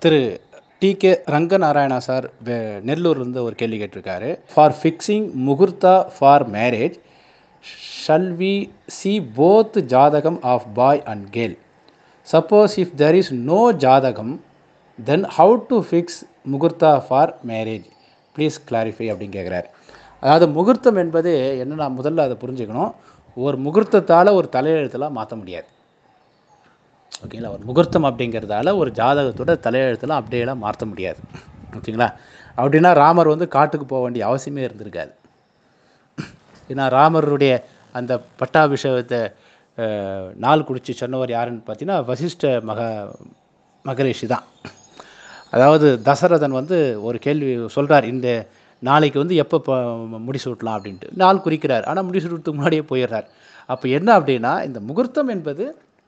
திரு T K Ranganarayana sir வே- நெல்லூர்லேருந்து ஒரு கேள்வி கேட்டிருக்காரு for fixing muhurtha for marriage shall we see both jathakam of boy and girl suppose if there is no jathakam then how to fix muhurtha for marriage please clarify அப்படின்னு கேட்குறாரு அதாவது முகூர்த்தம் என்பது என்னன்னா முதல்ல அதை புரிஞ்சுக்கணும் ஒரு முகூர்த்தத்தால் ஒரு தலையெழுத்தெல்லாம் மாற்ற முடியாது ஓகேங்களா ஒரு முகூர்த்தம் அப்படிங்கிறதால ஒரு ஜாதகத்தோட தலையெழுத்தெல்லாம் அப்படியெல்லாம் மாற்ற முடியாது ஓகேங்களா அப்படின்னா ராமர் வந்து காட்டுக்கு போக வேண்டிய அவசியமே இருந்திருக்காது ஏன்னா ராமருடைய அந்த பட்டாபிஷேகத்தை அஹ், நாள் குடிச்சு சொன்னவர் யாருன்னு பார்த்தீங்கன்னா வசிஷ்ட மக மகரிஷி தான் அதாவது தசரதன் வந்து ஒரு கேள்வி சொல்கிறார் இந்த நாளைக்கு வந்து எப்போ ப- முடிசூட்டலாம் அப்படின்ட்டு நாள் குறிக்கிறார் ஆனால் முடிசூட்டுறதுக்கு முன்னாடியே போயிடுறார் அப்போ என்ன அப்படின்னா இந்த முகூர்த்தம் என்பது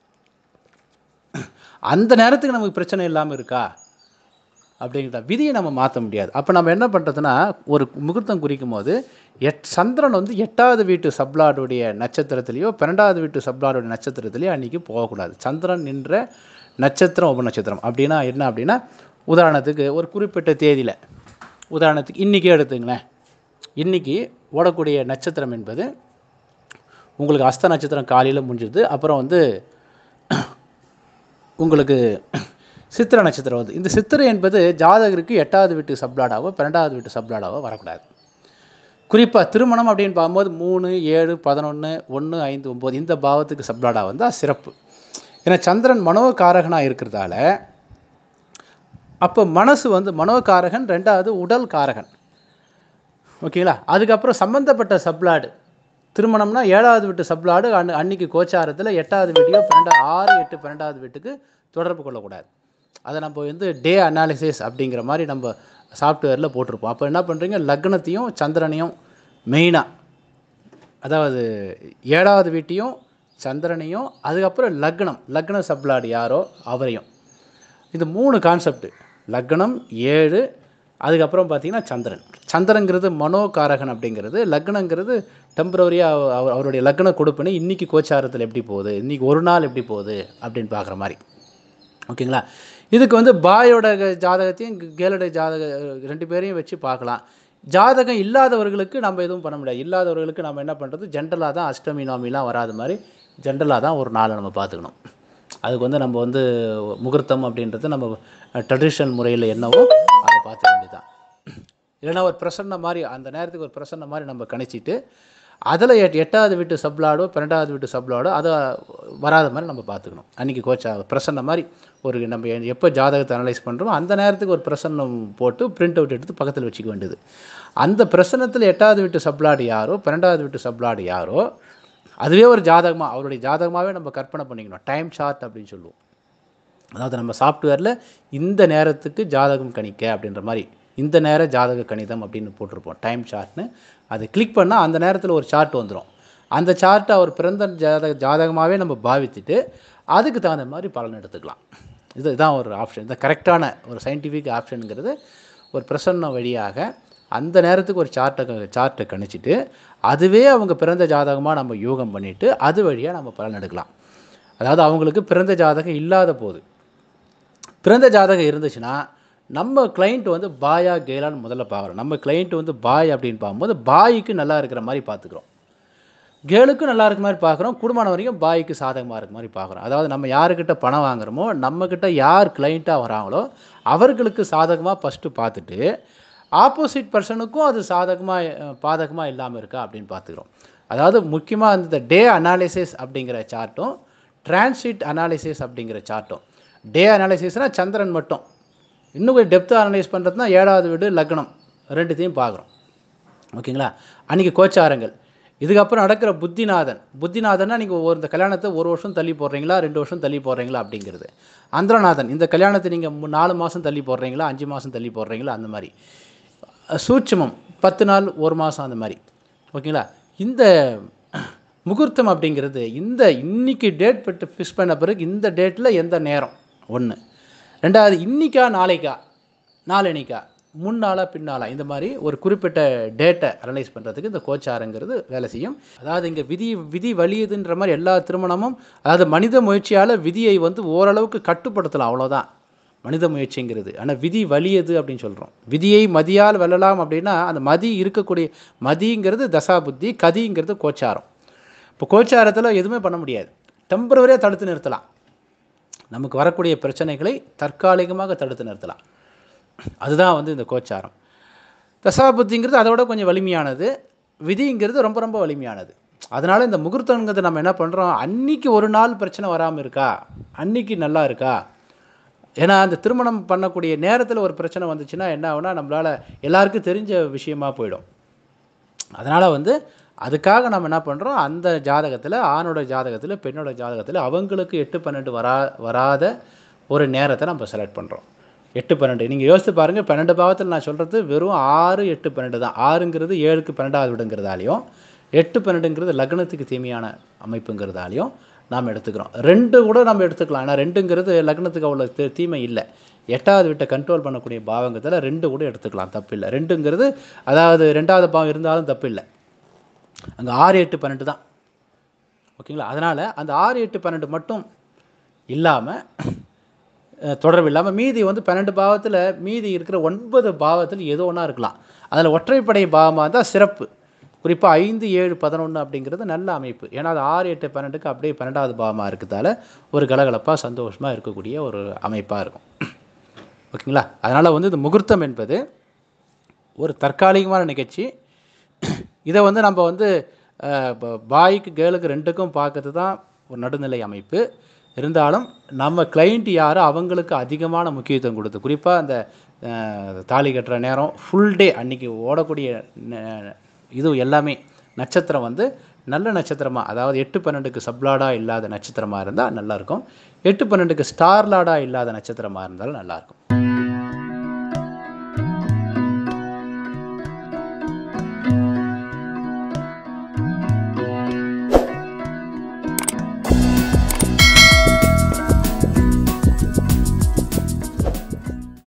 அந்த நேரத்துக்கு நமக்கு பிரச்சனை இல்லாமல் இருக்கா அப்படிங்கிற விதியை நம்ம மாற்ற முடியாது அப்போ நம்ம என்ன பண்ணுறதுன்னா ஒரு முகூர்த்தம் குறிக்கும் போது எட் சந்திரன் வந்து எட்டாவது வீட்டு சப்ளாடுடைய நட்சத்திரத்திலேயோ பன்னெண்டாவது வீட்டு சப்ளாடுடைய நட்சத்திரத்திலேயோ அன்றைக்கி போகக்கூடாது சந்திரன் நின்ற நட்சத்திரம் உப நட்சத்திரம் அப்படின்னா என்ன அப்படின்னா உதாரணத்துக்கு ஒரு குறிப்பிட்ட தேதியில் உதாரணத்துக்கு இன்றைக்கி எடுத்துங்களேன் இன்றைக்கி ஓடக்கூடிய நட்சத்திரம் என்பது உங்களுக்கு அஸ்த நட்சத்திரம் காலையில் முடிஞ்சுது அப்புறம் வந்து உங்களுக்கு சித்திர நட்சத்திரம் வந்து இந்த சித்திரை என்பது ஜாதகருக்கு எட்டாவது வீட்டு சப்ளாடாவோ பன்னெண்டாவது வீட்டு சப்ளாடாவோ வரக்கூடாது குறிப்பாக திருமணம் அப்படின்னு பார்க்கும்போது மூணு ஏழு பதினொன்று ஒன்று ஐந்து ஒம்பது இந்த பாவத்துக்கு சப்ளாடா வந்தால் சிறப்பு ஏன்னா சந்திரன் மனோகாரகனாக இருக்கிறதால அப்போ மனசு வந்து மனோகாரகன் ரெண்டாவது உடல் காரகன் ஓகேங்களா அதுக்கப்புறம் சம்மந்தப்பட்ட சப்ளாடு திருமணம்னா ஏழாவது வீட்டு சப்ளாடு அன் அன்னைக்கு கோச்சாரத்தில் எட்டாவது வீட்டையோ பன்னெண்டா ஆறு எட்டு பன்னெண்டாவது வீட்டுக்கு தொடர்பு கொள்ளக்கூடாது அதை நம்ம வந்து டே அனாலிசிஸ் அப்படிங்கிற மாதிரி நம்ம சாஃப்ட்வேரில் போட்டிருப்போம் அப்போ என்ன பண்ணுறீங்க லக்னத்தையும் சந்திரனையும் மெயினாக அதாவது ஏழாவது வீட்டையும் சந்திரனையும் அதுக்கப்புறம் லக்னம் லக்ன சப்ளாடு யாரோ அவரையும் இது மூணு கான்செப்ட் லக்னம் ஏழு அதுக்கப்புறம் பார்த்தீங்கன்னா சந்திரன் சந்திரங்கிறது மனோகாரகன் அப்படிங்கிறது லக்னங்கிறது டெம்பரவரியாக அவருடைய லக்ன கொடுப்புன்னு இன்றைக்கி கோச்சாரத்தில் எப்படி போகுது இன்றைக்கி ஒரு நாள் எப்படி போகுது அப்படின்னு பார்க்குற மாதிரி ஓகேங்களா இதுக்கு வந்து பாயோட ஜாதகத்தையும் கேலோட ஜாதக ரெண்டு பேரையும் வச்சு பார்க்கலாம் ஜாதகம் இல்லாதவர்களுக்கு நம்ம எதுவும் பண்ண முடியாது இல்லாதவர்களுக்கு நம்ம என்ன பண்ணுறது ஜென்ரலாக தான் அஷ்டமி நவமிலாம் வராத மாதிரி ஜென்ரலாக தான் ஒரு நாளை நம்ம பார்த்துக்கணும் அதுக்கு வந்து நம்ம வந்து முகூர்த்தம் அப்படின்றது நம்ம ட்ரெடிஷ்னல் முறையில் என்னவோ அதை பார்த்துக்க வேண்டியதுதான் இல்லைன்னா ஒரு பிரசன்ன மாதிரி அந்த நேரத்துக்கு ஒரு பிரசன்ன மாதிரி நம்ம கணிச்சிட்டு அதில் எட் எட்டாவது வீட்டு சப்ளாடோ பன்னெண்டாவது வீட்டு சப்ளாடோ அதை வராத மாதிரி நம்ம பார்த்துக்கணும் அன்றைக்கி கோச்சா பிரசன்ன மாதிரி ஒரு நம்ம எ- எப்போ ஜாதகத்தை அனலைஸ் பண்ணுறோமோ அந்த நேரத்துக்கு ஒரு பிரசன்னம் போட்டு பிரிண்ட் அவுட் எடுத்து பக்கத்தில் வச்சுக்க வேண்டியது அந்த பிரசன்னத்தில் எட்டாவது வீட்டு சப்ளாடு யாரோ பன்னெண்டாவது வீட்டு சப்ளாடு யாரோ அதுவே ஒரு ஜாதகமாக அவருடைய ஜாதகமாகவே நம்ம கற்பனை பண்ணிக்கணும் டைம் சார்ட் அப்படின்னு சொல்லுவோம் அதாவது நம்ம சாஃப்ட்வேரில் இந்த நேரத்துக்கு ஜாதகம் கணிக்க அப்படின்ற மாதிரி இந்த நேர ஜாதக கணிதம் அப்படின்னு போட்டிருப்போம் டைம் சார்ட்னு அதை கிளிக் பண்ணால் அந்த நேரத்தில் ஒரு சார்ட் வந்துடும் அந்த சார்ட்டை அவர் பிறந்த ஜாதக ஜாதகமாகவே நம்ம பாவித்துட்டு அதுக்கு தகுந்த மாதிரி பலன் எடுத்துக்கலாம் இது இதான் ஒரு ஆப்ஷன் இந்த கரெக்டான ஒரு சயின்டிஃபிக் ஆப்ஷனுங்கிறது ஒரு பிரசன்ன வழியாக அந்த நேரத்துக்கு ஒரு சார்ட்டை சார்ட்டை கணிச்சிட்டு அதுவே அவங்க பிறந்த ஜாதகமாக நம்ம யூகம் பண்ணிவிட்டு அது வழியாக நம்ம பலன் எடுக்கலாம் அதாவது அவங்களுக்கு பிறந்த ஜாதகம் இல்லாத போது பிறந்த ஜாதகம் இருந்துச்சுன்னா நம்ம கிளைண்ட் வந்து பாயா கேலான்னு முதல்ல பார்க்குறோம் நம்ம கிளைண்ட் வந்து பாய் அப்படின்னு பார்க்கும்போது பாய்க்கு நல்லா இருக்கிற மாதிரி பார்த்துக்குறோம் கேளுக்கும் நல்லா இருக்க மாதிரி பார்க்குறோம் குடும்பம் வரைக்கும் பாய்க்கு சாதகமாக இருக்க மாதிரி பார்க்குறோம் அதாவது நம்ம யாருக்கிட்ட பணம் வாங்குறோமோ நம்மக்கிட்ட யார் கிளைண்ட்டாக வராங்களோ அவர்களுக்கு சாதகமாக ஃபஸ்ட்டு பார்த்துட்டு ஆப்போசிட் பர்சனுக்கும் அது சாதகமாக பாதகமாக இல்லாமல் இருக்கா அப்படின்னு பார்த்துக்கிறோம் அதாவது முக்கியமாக அந்த டே அனாலிசிஸ் அப்படிங்கிற சார்ட்டும் டிரான்சிட் அனாலிசிஸ் அப்படிங்கிற சார்ட்டும் டே அனாலிசிஸ்னால் சந்திரன் மட்டும் இன்னும் கொஞ்சம் டெப்த்தாக அனலைஸ் பண்ணுறதுனா ஏழாவது வீடு லக்னம் ரெண்டுத்தையும் பார்க்குறோம் ஓகேங்களா அன்றைக்கி கோச்சாரங்கள் இதுக்கப்புறம் நடக்கிற புத்திநாதன் புத்திநாதன்னா நீங்கள் ஒரு இந்த கல்யாணத்தை ஒரு வருஷம் தள்ளி போடுறீங்களா ரெண்டு வருஷம் தள்ளி போடுறீங்களா அப்படிங்கிறது அந்திரநாதன் இந்த கல்யாணத்தை நீங்கள் நாலு மாதம் தள்ளி போடுறீங்களா அஞ்சு மாதம் தள்ளி போடுறீங்களா அந்த மாதிரி அஹ் சூட்சுமம் பத்து நாள் ஒரு மாதம் அந்த மாதிரி ஓகேங்களா இந்த முகூர்த்தம் அப்படிங்கிறது இந்த இன்னைக்கு டேட் பட்டு ஃபிக்ஸ் பண்ண பிறகு இந்த டேட்டில் எந்த நேரம் ஒன்று ரெண்டாவது இன்னிக்கா நாளைக்கா நாளனிக்கா முன்னாளா பின்னாளா இந்த மாதிரி ஒரு குறிப்பிட்ட டேட்டை அனலைஸ் பண்ணுறதுக்கு இந்த கோச்சாரங்கிறது வேலை செய்யும் அதாவது இங்கே விதி விதி வலியுதுன்ற மாதிரி எல்லா திருமணமும் அதாவது மனித முயற்சியால் விதியை வந்து ஓரளவுக்கு கட்டுப்படுத்தலாம் அவ்வளோதான் மனித முயற்சிங்கிறது ஆனால் விதி வலியது அப்படின்னு சொல்கிறோம் விதியை மதியால் வெல்லலாம் அப்படின்னா அந்த மதி இருக்கக்கூடிய மதிங்கிறது தசா புத்தி கதிங்கிறது கோச்சாரம் இப்போ கோச்சாரத்தில் எதுவுமே பண்ண முடியாது டெம்பரவரியாக தடுத்து நிறுத்தலாம் நமக்கு வரக்கூடிய பிரச்சனைகளை தற்காலிகமாக தடுத்து நிறுத்தலாம் அதுதான் வந்து இந்த கோச்சாரம் தசாபுத்திங்கிறது அதை விட கொஞ்சம் வலிமையானது விதிங்கிறது ரொம்ப ரொம்ப வலிமையானது அதனால் இந்த முகூர்த்தங்கிறது நம்ம என்ன பண்ணுறோம் அன்னைக்கு ஒரு நாள் பிரச்சனை வராமல் இருக்கா அன்னைக்கு நல்லா இருக்கா ஏன்னா அந்த திருமணம் பண்ணக்கூடிய நேரத்தில் ஒரு பிரச்சனை வந்துச்சுன்னா என்ன ஆகுனா நம்மளால் எல்லாருக்கும் தெரிஞ்ச விஷயமா போயிடும் அதனால் வந்து அதுக்காக நம்ம என்ன பண்ணுறோம் அந்த ஜாதகத்தில் ஆணோட ஜாதகத்தில் பெண்ணோட ஜாதகத்தில் அவங்களுக்கு எட்டு பன்னெண்டு வரா வராத ஒரு நேரத்தை நம்ம செலக்ட் பண்ணுறோம் எட்டு பன்னெண்டு நீங்கள் யோசித்து பாருங்கள் பன்னெண்டு பாவத்தில் நான் சொல்கிறது வெறும் ஆறு எட்டு பன்னெண்டு தான் ஆறுங்கிறது ஏழுக்கு பன்னெண்டாவது விடுங்கிறதாலையும் எட்டு பன்னெண்டுங்கிறது லக்னத்துக்கு தீமையான அமைப்புங்கிறதாலையும் நாம் எடுத்துக்கிறோம் ரெண்டு கூட நம்ம எடுத்துக்கலாம் ஏன்னா ரெண்டுங்கிறது லக்னத்துக்கு அவ்வளோ தீ- தீமை இல்லை எட்டாவது வீட்டை கண்ட்ரோல் பண்ணக்கூடிய பாவங்கத்தில் ரெண்டு கூட எடுத்துக்கலாம் தப்பு இல்லை ரெண்டுங்கிறது அதாவது ரெண்டாவது பாவம் இருந்தாலும் தப்பு இல்லை அங்கே ஆறு எட்டு பன்னெண்டு தான் ஓகேங்களா அதனால் அந்த ஆறு எட்டு பன்னெண்டு மட்டும் இல்லாமல் தொடர்பு இல்லாமல் மீதி வந்து பன்னெண்டு பாவத்தில் மீதி இருக்கிற ஒன்பது பாவத்தில் ஏதோ ஒன்றா இருக்கலாம் அதில் ஒற்றைப்படை பாவமாக இருந்தால் சிறப்பு குறிப்பாக ஐந்து ஏழு பதினொன்று அப்படிங்கிறது நல்ல அமைப்பு ஏன்னா அது ஆறு எட்டு பன்னெண்டுக்கு அப்படியே பன்னெண்டாவது பாவமாக இருக்கிறதால ஒரு கலகலப்பாக சந்தோஷமாக இருக்கக்கூடிய ஒரு அமைப்பாக இருக்கும் ஓகேங்களா அதனால் வந்து இந்த முகூர்த்தம் என்பது ஒரு தற்காலிகமான நிகழ்ச்சி இதை வந்து நம்ம வந்து அஹ், ப- பாய்க்கு கேர்ளுக்கு ரெண்டுக்கும் பார்க்கறது தான் ஒரு நடுநிலை அமைப்பு இருந்தாலும் நம்ம கிளைண்ட் யாரோ அவங்களுக்கு அதிகமான முக்கியத்துவம் கொடுத்து குறிப்பாக அந்த அஹ், தாலி கட்டுற நேரம் ஃபுல் டே அன்னைக்கு ஓடக்கூடிய ந- இது எல்லாமே நட்சத்திரம் வந்து நல்ல நட்சத்திரமாக அதாவது எட்டு பன்னெண்டுக்கு சப்லாடாக இல்லாத நட்சத்திரமாக இருந்தால் நல்லாயிருக்கும் எட்டு பன்னெண்டுக்கு ஸ்டார் லாடாக இல்லாத நட்சத்திரமாக இருந்தாலும் நல்லாயிருக்கும்